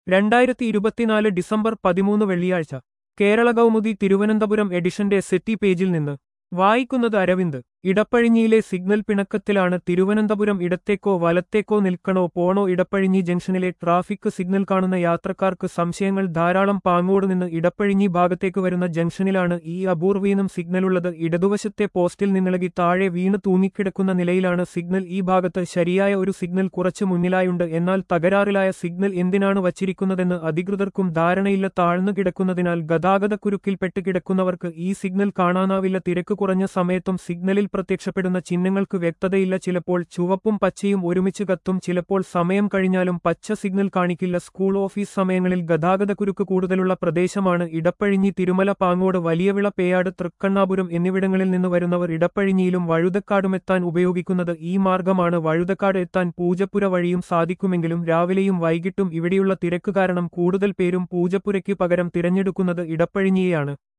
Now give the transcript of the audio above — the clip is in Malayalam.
രണ്ടായിരത്തി ഇരുപത്തിനാല് ഡിസംബർ പതിമൂന്ന് വെള്ളിയാഴ്ച കേരള കൗമുദി തിരുവനന്തപുരം എഡിഷന്റെ സെറ്റി പേജിൽ നിന്ന് വായിക്കുന്നത് അരവിന്ദ് ഇടപ്പഴിഞ്ഞിയിലെ സിഗ്നൽ പിണക്കത്തിലാണ് തിരുവനന്തപുരം ഇടത്തേക്കോ വലത്തേക്കോ നിൽക്കണോ പോണോ ഇടപ്പഴിഞ്ഞി ജംഗ്ഷനിലെ ട്രാഫിക് സിഗ്നൽ കാണുന്ന യാത്രക്കാർക്ക് സംശയങ്ങൾ ധാരാളം പാങ്ങോട് നിന്ന് ഇടപ്പഴിഞ്ഞി ഭാഗത്തേക്ക് വരുന്ന ജംഗ്ഷനിലാണ് ഈ അപൂർവീനം സിഗ്നലുള്ളത് ഇടതുവശത്തെ പോസ്റ്റിൽ നിന്നിളകി താഴെ വീണ് തൂങ്ങിക്കിടക്കുന്ന നിലയിലാണ് സിഗ്നൽ ഈ ഭാഗത്ത് ശരിയായ ഒരു സിഗ്നൽ കുറച്ച് മുന്നിലായുണ്ട് എന്നാൽ തകരാറിലായ സിഗ്നൽ എന്തിനാണ് വച്ചിരിക്കുന്നതെന്ന് അധികൃതർക്കും ധാരണയില്ല താഴ്ന്നു കിടക്കുന്നതിനാൽ ഗതാഗതക്കുരുക്കിൽപ്പെട്ട് കിടക്കുന്നവർക്ക് ഈ സിഗ്നൽ കാണാനാവില്ല തിരക്ക് കുറഞ്ഞ സമയത്തും സിഗ്നലിൽ പ്രത്യക്ഷപ്പെടുന്ന ചിഹ്നങ്ങൾക്ക് വ്യക്തതയില്ല ചിലപ്പോൾ ചുവപ്പും പച്ചയും ഒരുമിച്ച് കത്തും ചിലപ്പോൾ സമയം കഴിഞ്ഞാലും പച്ച സിഗ്നൽ കാണിക്കില്ല സ്കൂൾ ഓഫീസ് സമയങ്ങളിൽ ഗതാഗതക്കുരുക്ക് കൂടുതലുള്ള പ്രദേശമാണ് ഇടപ്പഴിഞ്ഞി തിരുമല പാങ്ങോട് വലിയവിള പേയാട് തൃക്കണ്ണാപുരം എന്നിവിടങ്ങളിൽ നിന്ന് വരുന്നവർ ഇടപ്പഴിഞ്ഞിയിലും വഴുതക്കാടുമെത്താൻ ഉപയോഗിക്കുന്നത് ഈ മാർഗമാണ് വഴുതക്കാട് എത്താൻ പൂജപ്പുര വഴിയും സാധിക്കുമെങ്കിലും രാവിലെയും വൈകിട്ടും ഇവിടെയുള്ള തിരക്ക് കാരണം കൂടുതൽ പേരും പൂജപ്പുരയ്ക്ക് പകരം തിരഞ്ഞെടുക്കുന്നത് ഇടപ്പഴിഞ്ഞിയെയാണ്